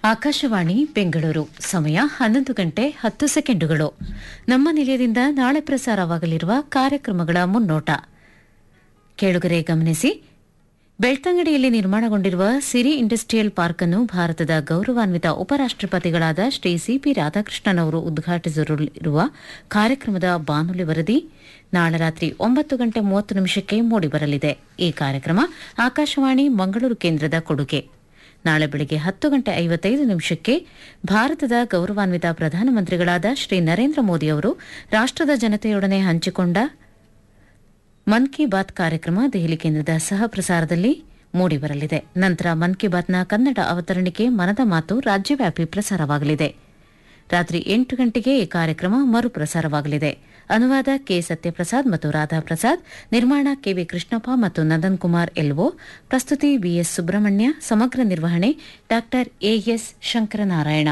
ಆಕಾಶವಾಣಿ ಬೆಂಗಳೂರು ಸಮಯ ಹನ್ನೊಂದು ಗಂಟೆ ಹತ್ತು ಸೆಕೆಂಡುಗಳು ನಮ್ಮ ನಿಲಯದಿಂದ ನಾಳೆ ಪ್ರಸಾರವಾಗಲಿರುವ ಕಾರ್ಯಕ್ರಮಗಳ ಮುನ್ನೋಟ ಕೇಳುಗರೆ ಗಮನಿಸಿ ಬೆಳ್ತಂಗಡಿಯಲ್ಲಿ ನಿರ್ಮಾಣಗೊಂಡಿರುವ ಸಿರಿ ಇಂಡಸ್ಟ್ರಿಯಲ್ ಪಾರ್ಕ್ ಅನ್ನು ಭಾರತದ ಗೌರವಾನ್ವಿತ ಉಪರಾಷ್ಟಪತಿಗಳಾದ ಶ್ರೀ ಸಿಪಿ ರಾಧಾಕೃಷ್ಣನ್ ಅವರು ಉದ್ಘಾಟಿಸಲಿರುವ ಕಾರ್ಯಕ್ರಮದ ಬಾನುಲಿ ವರದಿ ನಾಳೆ ರಾತ್ರಿ ಒಂಬತ್ತು ಗಂಟೆ ಮೂವತ್ತು ನಿಮಿಷಕ್ಕೆ ಮೂಡಿಬರಲಿದೆ ಈ ಕಾರ್ಯಕ್ರಮ ಆಕಾಶವಾಣಿ ಮಂಗಳೂರು ಕೇಂದ್ರದ ಕೊಡುಗೆ ನಾಳೆ ಬೆಳಗ್ಗೆ ಹತ್ತು ಗಂಟೆ ಐವತ್ತೈದು ನಿಮಿಷಕ್ಕೆ ಭಾರತದ ಗೌರವಾನ್ವಿತ ಪ್ರಧಾನಮಂತ್ರಿಗಳಾದ ಶ್ರೀ ನರೇಂದ್ರ ಮೋದಿ ಅವರು ರಾಷ್ಟದ ಜನತೆಯೊಡನೆ ಹಂಚಿಕೊಂಡ ಮನ್ ಕಿ ಬಾತ್ ಕಾರ್ಯಕ್ರಮ ದೆಹಲಿ ಕೇಂದ್ರದ ಸಹ ಪ್ರಸಾರದಲ್ಲಿ ಮೂಡಿಬರಲಿದೆ ನಂತರ ಮನ್ ಕಿ ಬಾತ್ನ ಕನ್ನಡ ಅವತರಣಿಕೆ ಮನದ ಮಾತು ರಾಜ್ಯವ್ಯಾಪಿ ಪ್ರಸಾರವಾಗಲಿದೆ ರಾತ್ರಿ ಎಂಟು ಗಂಟೆಗೆ ಈ ಕಾರ್ಯಕ್ರಮ ಮರುಪ್ರಸಾರವಾಗಲಿದೆ ಅನುವಾದ ಕೆ ಸತ್ಯಪ್ರಸಾದ್ ಮತ್ತು ರಾಧಾ ಪ್ರಸಾದ್ ನಿರ್ಮಾಣ ಕೆವಿ ಕೃಷ್ಣಪ್ಪ ಮತ್ತು ನಂದನ್ ಕುಮಾರ್ ಎಲ್ಒ ಪ್ರಸ್ತುತಿ ಬಿಎಸ್ ಸುಬ್ರಹ್ಮಣ್ಯ ಸಮಗ್ರ ನಿರ್ವಹಣೆ ಡಾ ಎಎಸ್ ಶಂಕರನಾರಾಯಣ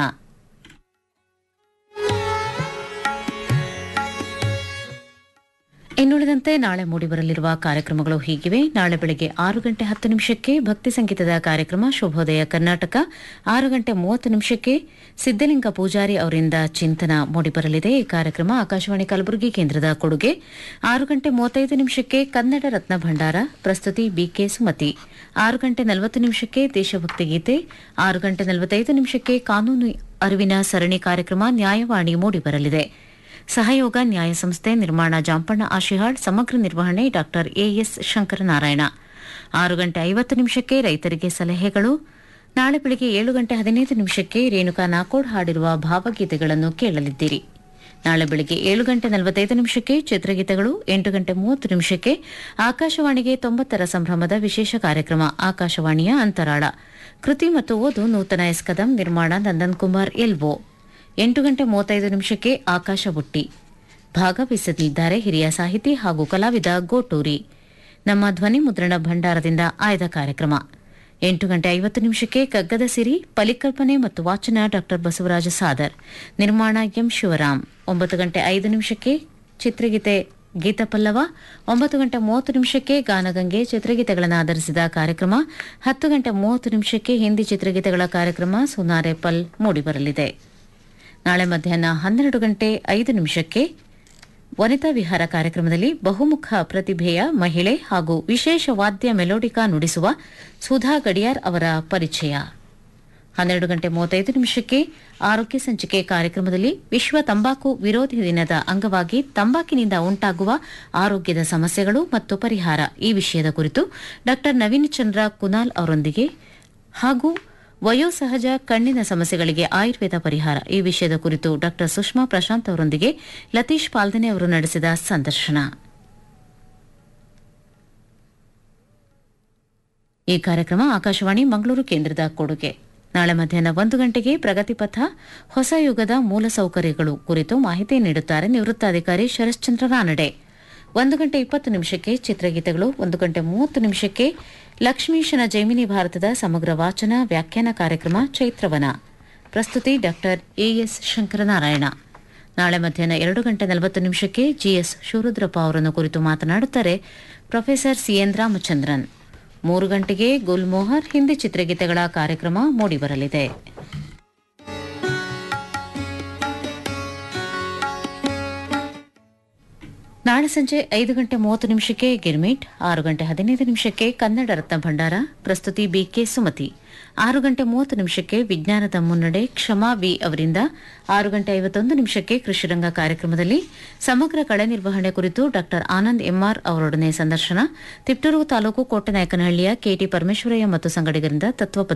ಇನ್ನುಳಿದಂತೆ ನಾಳೆ ಮೂಡಿಬರಲಿರುವ ಕಾರ್ಯಕ್ರಮಗಳು ಹೀಗಿವೆ ನಾಳೆ ಬೆಳಗ್ಗೆ ಆರು ಗಂಟೆ ಹತ್ತು ನಿಮಿಷಕ್ಕೆ ಭಕ್ತಿ ಸಂಗೀತದ ಕಾರ್ಯಕ್ರಮ ಶುಭೋದಯ ಕರ್ನಾಟಕ ಆರು ಗಂಟೆ ಮೂವತ್ತು ನಿಮಿಷಕ್ಕೆ ಸಿದ್ದಲಿಂಗ ಪೂಜಾರಿ ಅವರಿಂದ ಚಿಂತನ ಮೂಡಿಬರಲಿದೆ ಈ ಕಾರ್ಯಕ್ರಮ ಆಕಾಶವಾಣಿ ಕಲಬುರಗಿ ಕೇಂದ್ರದ ಕೊಡುಗೆ ಆರು ಗಂಟೆ ಮೂವತ್ತೈದು ನಿಮಿಷಕ್ಕೆ ಕನ್ನಡ ರತ್ನ ಭಂಡಾರ ಪ್ರಸ್ತುತಿ ಬಿಕೆ ಸುಮತಿ ಆರು ಗಂಟೆ ನಲವತ್ತು ನಿಮಿಷಕ್ಕೆ ದೇಶಭಕ್ತಿ ಗೀತೆ ಆರು ಗಂಟೆ ನಲವತ್ತೈದು ನಿಮಿಷಕ್ಕೆ ಕಾನೂನು ಅರಿವಿನ ಸರಣಿ ಕಾರ್ಯಕ್ರಮ ನ್ಯಾಯವಾಣಿ ಮೂಡಿಬರಲಿದೆ ಸಹಯೋಗ ನ್ಯಾಯ ಸಂಸ್ಥೆ ನಿರ್ಮಾಣ ಜಾಂಪಣ್ಣ ಆಶಿಹಾಳ್ ಸಮಗ್ರ ನಿರ್ವಹಣೆ ಡಾ ಎಎಸ್ ಶಂಕರನಾರಾಯಣ ಆರು ಗಂಟೆ ಐವತ್ತು ನಿಮಿಷಕ್ಕೆ ರೈತರಿಗೆ ಸಲಹೆಗಳು ನಾಳೆ ಬೆಳಗ್ಗೆ ಏಳು ಗಂಟೆ ಹದಿನೈದು ನಿಮಿಷಕ್ಕೆ ರೇಣುಕಾ ನಾಕೋಡ್ ಹಾಡಿರುವ ಭಾವಗೀತೆಗಳನ್ನು ಕೇಳಲಿದ್ದೀರಿ ನಾಳೆ ಬೆಳಗ್ಗೆ ಏಳು ಗಂಟೆ ನಲವತ್ತೈದು ನಿಮಿಷಕ್ಕೆ ಚಿತ್ರಗೀತೆಗಳು ಎಂಟು ಗಂಟೆ ಮೂವತ್ತು ನಿಮಿಷಕ್ಕೆ ಆಕಾಶವಾಣಿಗೆ ತೊಂಬತ್ತರ ಸಂಭ್ರಮದ ವಿಶೇಷ ಕಾರ್ಯಕ್ರಮ ಆಕಾಶವಾಣಿಯ ಅಂತರಾಳ ಕೃತಿ ಮತ್ತು ಓದು ನೂತನ ಎಸ್ ಕದಂ ನಿರ್ಮಾಣ ನಂದನ್ ಕುಮಾರ್ ಎಲ್ವೋ ಎಂಟು ಗಂಟೆ ಮೂವತ್ತೈದು ನಿಮಿಷಕ್ಕೆ ಆಕಾಶ ಬುಟ್ಟಿ ಭಾಗವಹಿಸಲಿದ್ದಾರೆ ಹಿರಿಯ ಸಾಹಿತಿ ಹಾಗೂ ಕಲಾವಿದ ಗೋಟೂರಿ ನಮ್ಮ ಧ್ವನಿ ಮುದ್ರಣ ಭಂಡಾರದಿಂದ ಆಯ್ದ ಕಾರ್ಯಕ್ರಮ ಎಂಟು ಗಂಟೆ ಐವತ್ತು ನಿಮಿಷಕ್ಕೆ ಕಗ್ಗದ ಸಿರಿ ಪರಿಕಲ್ಪನೆ ಮತ್ತು ವಾಚನ ಡಾ ಬಸವರಾಜ ಸಾದರ್ ನಿರ್ಮಾಣ ಎಂ ಶಿವರಾಮ್ ಒಂಬತ್ತು ಗಂಟೆ ಐದು ನಿಮಿಷಕ್ಕೆ ಚಿತ್ರಗೀತೆ ಗೀತಪಲ್ಲವ ಒಂಬತ್ತು ಗಂಟೆ ಮೂವತ್ತು ನಿಮಿಷಕ್ಕೆ ಗಾನಗಂಗೆ ಚಿತ್ರಗೀತೆಗಳನ್ನು ಆಧರಿಸಿದ ಕಾರ್ಯಕ್ರಮ ಹತ್ತು ಗಂಟೆ ಮೂವತ್ತು ನಿಮಿಷಕ್ಕೆ ಹಿಂದಿ ಚಿತ್ರಗೀತೆಗಳ ಕಾರ್ಯಕ್ರಮ ಸುನಾರೆ ಪಲ್ ಮೂಡಿಬರಲಿದೆ ನಾಳೆ ಮಧ್ಯಾಹ್ನ ಹನ್ನೆರಡು ಗಂಟೆ ಐದು ನಿಮಿಷಕ್ಕೆ ವನಿತಾ ವಿಹಾರ ಕಾರ್ಯಕ್ರಮದಲ್ಲಿ ಬಹುಮುಖ ಪ್ರತಿಭೆಯ ಮಹಿಳೆ ಹಾಗೂ ವಿಶೇಷ ವಾದ್ಯ ಮೆಲೋಡಿಕಾ ನುಡಿಸುವ ಸುಧಾ ಗಡಿಯಾರ್ ಅವರ ಪರಿಚಯ ಹನ್ನೆರಡು ಗಂಟೆ ಮೂವತ್ತೈದು ನಿಮಿಷಕ್ಕೆ ಆರೋಗ್ಯ ಸಂಚಿಕೆ ಕಾರ್ಯಕ್ರಮದಲ್ಲಿ ವಿಶ್ವ ತಂಬಾಕು ವಿರೋಧಿ ದಿನದ ಅಂಗವಾಗಿ ತಂಬಾಕಿನಿಂದ ಉಂಟಾಗುವ ಆರೋಗ್ಯದ ಸಮಸ್ಯೆಗಳು ಮತ್ತು ಪರಿಹಾರ ಈ ವಿಷಯದ ಕುರಿತು ಡಾ ನವೀನ್ ಚಂದ್ರ ಕುನಾಲ್ ಅವರೊಂದಿಗೆ ಹಾಗೂ ವಯೋಸಹಜ ಕಣ್ಣಿನ ಸಮಸ್ಯೆಗಳಿಗೆ ಆಯುರ್ವೇದ ಪರಿಹಾರ ಈ ವಿಷಯದ ಕುರಿತು ಡಾ ಸುಷ್ಮಾ ಪ್ರಶಾಂತ್ ಅವರೊಂದಿಗೆ ಲತೀಶ್ ಪಾಲ್ದನೆ ಅವರು ನಡೆಸಿದ ಸಂದರ್ಶನ ಈ ಕಾರ್ಯಕ್ರಮ ಆಕಾಶವಾಣಿ ಮಂಗಳೂರು ಕೇಂದ್ರದ ಕೊಡುಗೆ ನಾಳೆ ಮಧ್ಯಾಹ್ನ ಒಂದು ಗಂಟೆಗೆ ಪ್ರಗತಿಪಥ ಹೊಸ ಯುಗದ ಮೂಲಸೌಕರ್ಯಗಳು ಕುರಿತು ಮಾಹಿತಿ ನೀಡುತ್ತಾರೆ ನಿವೃತ್ತ ಅಧಿಕಾರಿ ಶರಶ್ಚಂದ್ರ ರಾನಡೆ ಒಂದು ಗಂಟೆ ಇಪ್ಪತ್ತು ನಿಮಿಷಕ್ಕೆ ಚಿತ್ರಗೀತೆಗಳು ಒಂದು ಗಂಟೆ ಮೂವತ್ತು ನಿಮಿಷಕ್ಕೆ ಲಕ್ಷ್ಮೀಶನ ಜೈಮಿನಿ ಭಾರತದ ಸಮಗ್ರ ವಾಚನ ವ್ಯಾಖ್ಯಾನ ಕಾರ್ಯಕ್ರಮ ಚೈತ್ರವನ ಪ್ರಸ್ತುತಿ ಡಾ ಎಎಸ್ ಶಂಕರನಾರಾಯಣ ನಾಳೆ ಮಧ್ಯಾಹ್ನ ಎರಡು ಗಂಟೆ ನಲವತ್ತು ನಿಮಿಷಕ್ಕೆ ಜಿಎಸ್ ಶಿವರುದ್ರಪ್ಪ ಅವರನ್ನು ಕುರಿತು ಮಾತನಾಡುತ್ತಾರೆ ಪ್ರೊಫೆಸರ್ ಸಿಎನ್ ರಾಮಚಂದ್ರನ್ ಮೂರು ಗಂಟೆಗೆ ಗುಲ್ಮೋಹರ್ ಹಿಂದಿ ಚಿತ್ರಗೀತೆಗಳ ಕಾರ್ಯಕ್ರಮ ಮೂಡಿಬರಲಿದೆ ನಾಳೆ ಸಂಜೆ ಐದು ಗಂಟೆ ಮೂವತ್ತು ನಿಮಿಷಕ್ಕೆ ಗಿರ್ಮಿಟ್ ಆರು ಗಂಟೆ ಹದಿನೈದು ನಿಮಿಷಕ್ಕೆ ಕನ್ನಡ ರತ್ನ ಭಂಡಾರ ಪ್ರಸ್ತುತಿ ಬಿಕೆ ಸುಮತಿ ಆರು ಗಂಟೆ ಮೂವತ್ತು ನಿಮಿಷಕ್ಕೆ ವಿಜ್ಞಾನದ ಮುನ್ನಡೆ ಕ್ಷಮಾ ವಿ ಅವರಿಂದ ಆರು ಗಂಟೆ ಐವತ್ತೊಂದು ನಿಮಿಷಕ್ಕೆ ಕೃಷಿರಂಗ ಕಾರ್ಯಕ್ರಮದಲ್ಲಿ ಸಮಗ್ರ ಕಳೆ ನಿರ್ವಹಣೆ ಕುರಿತು ಡಾ ಆನಂದ್ ಎಂಆರ್ ಅವರೊಡನೆ ಸಂದರ್ಶನ ತಿಪ್ಟೂರು ತಾಲೂಕು ಕೋಟೆನಾಯಕನಹಳ್ಳಿಯ ಕೆಟಿ ಪರಮೇಶ್ವರಯ್ಯ ಮತ್ತು ಸಂಗಡಿಗರಿಂದ ತತ್ವ